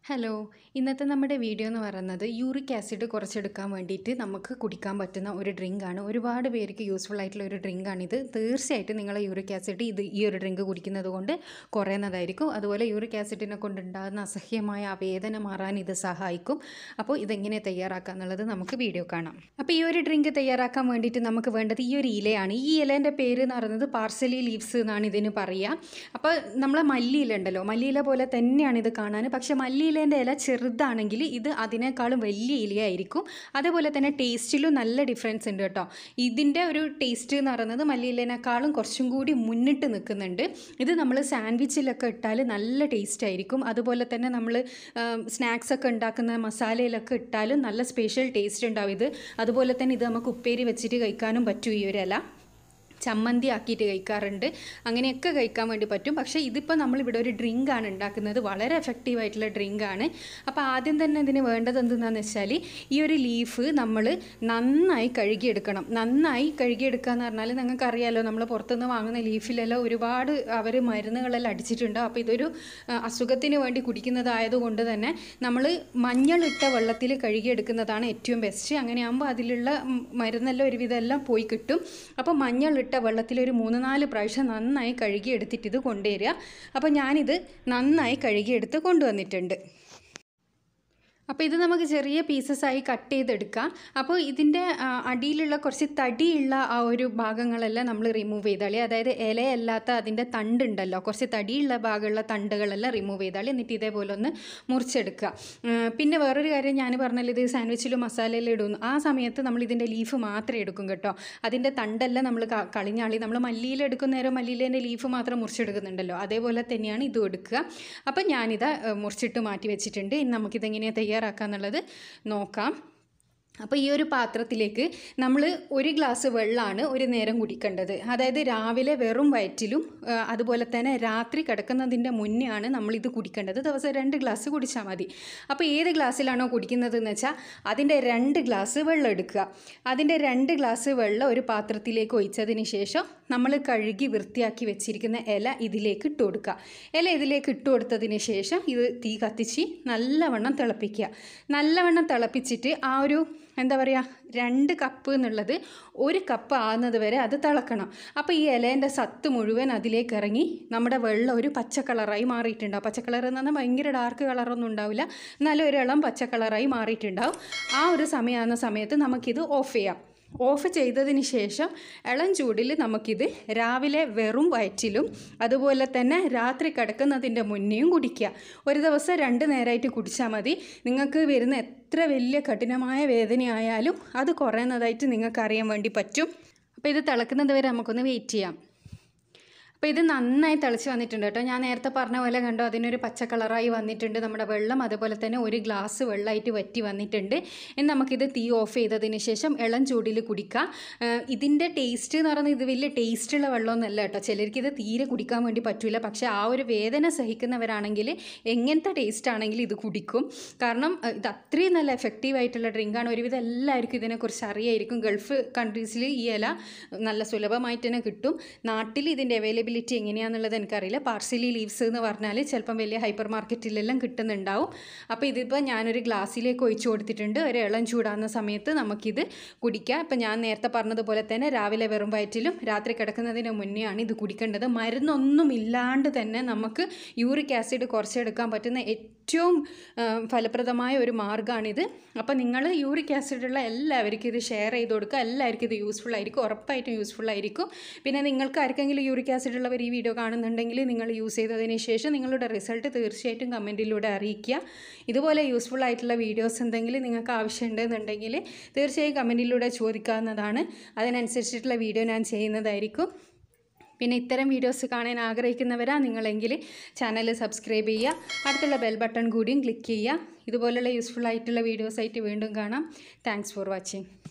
hello ഇന്നത്തെ നമ്മുടെ video എന്ന് പറയുന്നത് യൂറിക് ആസിഡ് കുറച്ചെടുക്കാൻ വേണ്ടിയിട്ട് നമുക്ക് കുടിക്കാൻ പറ്റുന്ന ഒരു ഡ്രിങ്കാണ് ഒരുപാട് പേർക്ക് യൂസ്ഫുൾ ആയിട്ടുള്ള ഒരു ഡ്രിങ്കാണിത് തീർച്ചയായിട്ടും നിങ്ങളെ യൂറിക് ആസിഡ് ഇത് ഈ ഒരു ഡ്രിങ്ക് കുടിക്കുന്നത് കൊണ്ട് കുറയുന്നതായിരിക്കും അതുപോലെ യൂറിക് ആസിഡിനെ കൊണ്ടുണ്ടാകുന്ന അസഹ്യമായ ആ വേദന മാറാൻ ഇത് സഹായിക്കും അപ്പോൾ ഇതെങ്ങനെ തയ്യാറാക്കുക എന്നുള്ളത് നമുക്ക് വീഡിയോ കാണാം അപ്പോൾ ഈ ഒരു ഡ്രിങ്ക് തയ്യാറാക്കാൻ വേണ്ടിയിട്ട് നമുക്ക് വേണ്ടത് ഈ ഒരു ഇലയാണ് ഈ ഇലേൻ്റെ പേര് എന്ന് പറയുന്നത് പാർസലി ലീവ്സ് എന്നാണ് ഇതിന് പറയുക അപ്പോൾ നമ്മളെ മല്ലിയില ഉണ്ടല്ലോ മല്ലിയില പോലെ തന്നെയാണ് ഇത് കാണാൻ പക്ഷേ മല്ലിയിലേൻ്റെ ഇല ചെറുതാണെങ്കിൽ ഇത് അതിനേക്കാളും വലിയ ഇലയായിരിക്കും അതേപോലെ തന്നെ ടേസ്റ്റിലും നല്ല ഡിഫറൻസ് ഉണ്ട് കേട്ടോ ഇതിൻ്റെ ഒരു ടേസ്റ്റ് എന്ന് പറയുന്നത് മല്ലിയിലേനേക്കാളും കുറച്ചും കൂടി മുന്നിട്ട് നിൽക്കുന്നുണ്ട് ഇത് നമ്മൾ സാൻഡ്വിച്ചിലൊക്കെ ഇട്ടാൽ നല്ല ടേസ്റ്റ് ആയിരിക്കും അതുപോലെ തന്നെ നമ്മൾ സ്നാക്സ് ഒക്കെ ഉണ്ടാക്കുന്ന മസാലയിലൊക്കെ ഇട്ടാലും നല്ല സ്പെഷ്യൽ ടേസ്റ്റ് ഉണ്ടാവും ഇത് അതുപോലെ തന്നെ ഇത് നമുക്ക് ഉപ്പേരി വെച്ചിട്ട് കഴിക്കാനും പറ്റും ഈ ഒരു ഇല ചമ്മന്തി ആക്കിയിട്ട് കഴിക്കാറുണ്ട് അങ്ങനെയൊക്കെ കഴിക്കാൻ വേണ്ടി പറ്റും പക്ഷേ ഇതിപ്പോൾ നമ്മളിവിടെ ഒരു ഡ്രിങ്കാണ് ഉണ്ടാക്കുന്നത് വളരെ എഫക്റ്റീവ് ആയിട്ടുള്ള ഡ്രിങ്കാണ് അപ്പോൾ ആദ്യം തന്നെ ഇതിന് വേണ്ടത് എന്തെന്നാന്ന് വെച്ചാൽ ഈ ഒരു ലീഫ് നമ്മൾ നന്നായി കഴുകിയെടുക്കണം നന്നായി കഴുകിയെടുക്കുക എന്ന് പറഞ്ഞാൽ നിങ്ങൾക്ക് അറിയാലോ നമ്മൾ പുറത്തുനിന്ന് വാങ്ങുന്ന ലീഫിലെല്ലാം ഒരുപാട് അവർ മരുന്നുകളെല്ലാം അടിച്ചിട്ടുണ്ട് അപ്പോൾ ഇതൊരു ആ, അസുഖത്തിന് വേണ്ടി കുടിക്കുന്നതായതുകൊണ്ട് തന്നെ നമ്മൾ മഞ്ഞളിട്ട വെള്ളത്തിൽ കഴുകിയെടുക്കുന്നതാണ് ഏറ്റവും ബെസ്റ്റ് അങ്ങനെയാകുമ്പോൾ അതിലുള്ള ഉം, മരുന്നെല്ലാം ഒരുവിധം എല്ലാം പോയി കിട്ടും അപ്പോൾ മഞ്ഞളിട്ട വെള്ളത്തിൽ ഒരു മൂന്ന് നാല് പ്രാവശ്യം നന്നായി കഴുകിയെടുത്തിട്ട് ഇത് കൊണ്ടുവരിക അപ്പോൾ ഞാനിത് നന്നായി കഴുകിയെടുത്ത് കൊണ്ടുവന്നിട്ടുണ്ട് അപ്പോൾ ഇത് നമുക്ക് ചെറിയ പീസസ് ആയി കട്ട് ചെയ്തെടുക്കാം അപ്പോൾ ഇതിൻ്റെ ആ, അടിയിലുള്ള കുറച്ച് തടിയുള്ള ആ ഒരു ഭാഗങ്ങളെല്ലാം നമ്മൾ റിമൂവ് ചെയ്താളി അതായത് ഇലയല്ലാത്ത അതിൻ്റെ തണ്ടുണ്ടല്ലോ കുറച്ച് തടിയുള്ള ഭാഗമുള്ള തണ്ടുകളെല്ലാം റിമൂവ് ചെയ്താളി എന്നിട്ട് ഇതേപോലെ ഒന്ന് മുറിച്ചെടുക്കുക ആ, പിന്നെ വേറൊരു കാര്യം ഞാൻ പറഞ്ഞല്ലോ ഇത് സാൻഡ്വിച്ചിലും മസാലയിലും ഇടുന്നു ആ സമയത്ത് നമ്മൾ ഇതിൻ്റെ ലീഫ് മാത്രമേ എടുക്കും കേട്ടോ അതിൻ്റെ തണ്ടെല്ലാം നമ്മൾ ക- കളിഞ്ഞാളി നമ്മൾ മല്ലിയില എടുക്കുന്ന നേരം മല്ലിയിലേൻ്റെ ലീഫ് മാത്രം മുറിച്ചെടുക്കുന്നുണ്ടല്ലോ അതേപോലെ തന്നെയാണ് ഇതും എടുക്കുക അപ്പം ഞാനിത് ഏഹ്, മുറിച്ചിട്ട് മാറ്റി വെച്ചിട്ടുണ്ട് ഇനി നമുക്കിതെങ്ങനെയാണ് തയ്യാറാക്കുക എന്നുള്ളത് നോക്കാം അപ്പോൾ ഈ ഒരു പാത്രത്തിലേക്ക് നമ്മൾ ഒരു ഗ്ലാസ് വെള്ളമാണ് ഒരു നേരം കുടിക്കേണ്ടത് അതായത് രാവിലെ വെറും വയറ്റിലും ആ, അതുപോലെ തന്നെ രാത്രി കിടക്കുന്നതിൻ്റെ മുന്നേ ആണ് നമ്മളിത് കുടിക്കേണ്ടത് ദിവസം രണ്ട് ഗ്ലാസ് കുടിച്ചാൽ മതി അപ്പോൾ ഏത് ഗ്ലാസ്സിലാണോ കുടിക്കുന്നത് എന്ന് വെച്ചാൽ അതിൻ്റെ രണ്ട് ഗ്ലാസ് വെള്ളം എടുക്കുക അതിൻ്റെ രണ്ട് ഗ്ലാസ് വെള്ളം ഒരു പാത്രത്തിലേക്ക് ഒഴിച്ചതിന് ശേഷം നമ്മൾ കഴുകി വൃത്തിയാക്കി വെച്ചിരിക്കുന്ന ഇല ഇതിലേക്ക് ഇട്ട് കൊടുക്കുക ഇല ഇതിലേക്ക് ഇട്ട് കൊടുത്തതിന് ശേഷം ഇത് തീ കത്തിച്ച് നല്ലവണ്ണം തിളപ്പിക്കുക നല്ലവണ്ണം തിളപ്പിച്ചിട്ട് ആ ഒരു എന്താ പറയുക രണ്ട് കപ്പ് എന്നുള്ളത് ഒരു കപ്പ് ആകുന്നത് വരെ അത് തിളക്കണം അപ്പോൾ ഈ ഇലേൻ്റെ സത്ത് മുഴുവൻ അതിലേക്ക് ഇറങ്ങി നമ്മുടെ വെള്ളം ഒരു പച്ച കളറായി മാറിയിട്ടുണ്ടാവും പച്ച കളർ എന്ന് പറഞ്ഞാൽ ഭയങ്കര ഡാർക്ക് കളറൊന്നും ഉണ്ടാവില്ല എന്നാലും ഒരു ഇളം പച്ച കളറായി മാറിയിട്ടുണ്ടാവും ആ ഒരു സമയമാകുന്ന സമയത്ത് നമുക്കിത് ഓഫ് ചെയ്യാം ഓഫ് ചെയ്തതിന് ശേഷം ഇളം ചൂടിൽ നമുക്കിത് രാവിലെ വെറും വയറ്റിലും അതുപോലെ തന്നെ രാത്രി കിടക്കുന്നതിൻ്റെ മുന്നേയും കുടിക്കുക ഒരു ദിവസം രണ്ട് നേരമായിട്ട് കുടിച്ചാൽ മതി നിങ്ങൾക്ക് വരുന്ന എത്ര വലിയ കഠിനമായ വേദനയായാലും അത് കുറയുന്നതായിട്ട് നിങ്ങൾക്ക് അറിയാൻ വേണ്ടി പറ്റും അപ്പോൾ ഇത് തിളക്കുന്നത് വരെ നമുക്കൊന്ന് വെയിറ്റ് ചെയ്യാം അപ്പോൾ ഇത് നന്നായി തിളച്ച് വന്നിട്ടുണ്ട് കേട്ടോ ഞാൻ നേരത്തെ പറഞ്ഞ പോലെ കണ്ടോ അതിനൊരു പച്ച കളറായി വന്നിട്ടുണ്ട് നമ്മുടെ വെള്ളം അതുപോലെ തന്നെ ഒരു ഗ്ലാസ് വെള്ളമായിട്ട് വറ്റി വന്നിട്ടുണ്ട് ഇനി നമുക്കിത് തീ ഓഫ് ചെയ്തതിന് ശേഷം ഇളം ചൂടിൽ കുടിക്കാം ഏഹ് ഇതിൻ്റെ ടേസ്റ്റ് എന്ന് പറയുന്നത് ഇത് വലിയ ടേസ്റ്റുള്ള വെള്ളമൊന്നുമല്ല കേട്ടോ ചിലർക്ക് ഇത് തീരെ കുടിക്കാൻ വേണ്ടി പറ്റില്ല പക്ഷേ ആ ഒരു വേദന സഹിക്കുന്നവരാണെങ്കിൽ എങ്ങനത്തെ ടേസ്റ്റ് ആണെങ്കിലും ഇത് കുടിക്കും കാരണം ഏഹ് ഇത് അത്രയും നല്ല എഫക്റ്റീവ് ആയിട്ടുള്ള ഡ്രിങ്കാണ് ഒരുവിധം എല്ലാവർക്കും ഇതിനെക്കുറിച്ച് അറിയായിരിക്കും ഗൾഫ് കൺട്രീസിൽ ഈ ഇല നല്ല സുലഭമായിട്ട് തന്നെ കിട്ടും നാട്ടിൽ ഇതിൻ്റെ അവൈലബിലിറ്റി എങ്ങനെയാണെന്നുള്ളത് എനിക്കറിയില്ല പാർസലി ലീവ്സ് എന്ന് പറഞ്ഞാൽ ചിലപ്പം വലിയ ഹൈപ്പർ മാർക്കറ്റിലെല്ലാം കിട്ടുന്നുണ്ടാവും അപ്പോൾ ഇതിപ്പോൾ ഞാനൊരു ഗ്ലാസ്സിലേക്ക് ഒഴിച്ചു കൊടുത്തിട്ടുണ്ട് ഒരു ഇളം ചൂടാകുന്ന സമയത്ത് നമുക്കിത് കുടിക്കാം ഇപ്പം ഞാൻ നേരത്തെ പറഞ്ഞതുപോലെ തന്നെ രാവിലെ വെറും വയറ്റിലും രാത്രി കിടക്കുന്നതിന് മുന്നേ ആണ് ഇത് കുടിക്കേണ്ടത് മരുന്നൊന്നും ഇല്ലാണ്ട് തന്നെ നമുക്ക് യൂറിക് ആസിഡ് കുറച്ചെടുക്കാൻ പറ്റുന്ന ഏറ്റവും ആ, ഫലപ്രദമായ ഒരു മാർഗ്ഗമാണിത് അപ്പോൾ നിങ്ങൾ യൂറിക് ആസിഡുള്ള എല്ലാവർക്കും ഇത് ഷെയർ ചെയ്ത് കൊടുക്കുക എല്ലാവർക്കും ഇത് യൂസ്ഫുൾ ആയിരിക്കും ഉറപ്പായിട്ടും യൂസ്ഫുൾ ആയിരിക്കും പിന്നെ നിങ്ങൾക്ക് ആർക്കെങ്കിലും യൂറിക് ആസിഡ് ഉള്ളവർ ഈ വീഡിയോ കാണുന്നുണ്ടെങ്കിൽ നിങ്ങൾ യൂസ് ചെയ്തതിന് ശേഷം നിങ്ങളുടെ റിസൾട്ട് തീർച്ചയായിട്ടും കമൻറ്റിലൂടെ അറിയിക്കുക ഇതുപോലെ യൂസ്ഫുൾ ആയിട്ടുള്ള വീഡിയോസ് എന്തെങ്കിലും നിങ്ങൾക്ക് ആവശ്യമുണ്ടെന്നുണ്ടെങ്കിൽ തീർച്ചയായും കമൻറ്റിലൂടെ ചോദിക്കാവുന്നതാണ് അതിനനുസരിച്ചിട്ടുള്ള വീഡിയോ ഞാൻ ചെയ്യുന്നതായിരിക്കും പിന്നെ ഇത്തരം വീഡിയോസ് കാണാൻ ആഗ്രഹിക്കുന്നവരാ നിങ്ങളെങ്കിൽ ചാനൽ സബ്സ്ക്രൈബ് ചെയ്യുക അടുത്തുള്ള ബെൽ ബട്ടൺ കൂടിയും ക്ലിക്ക് ചെയ്യുക ഇതുപോലുള്ള യൂസ്ഫുൾ ആയിട്ടുള്ള വീഡിയോസ് ആയിട്ട് വീണ്ടും കാണാം താങ്ക്സ് ഫോർ വാച്ചിങ്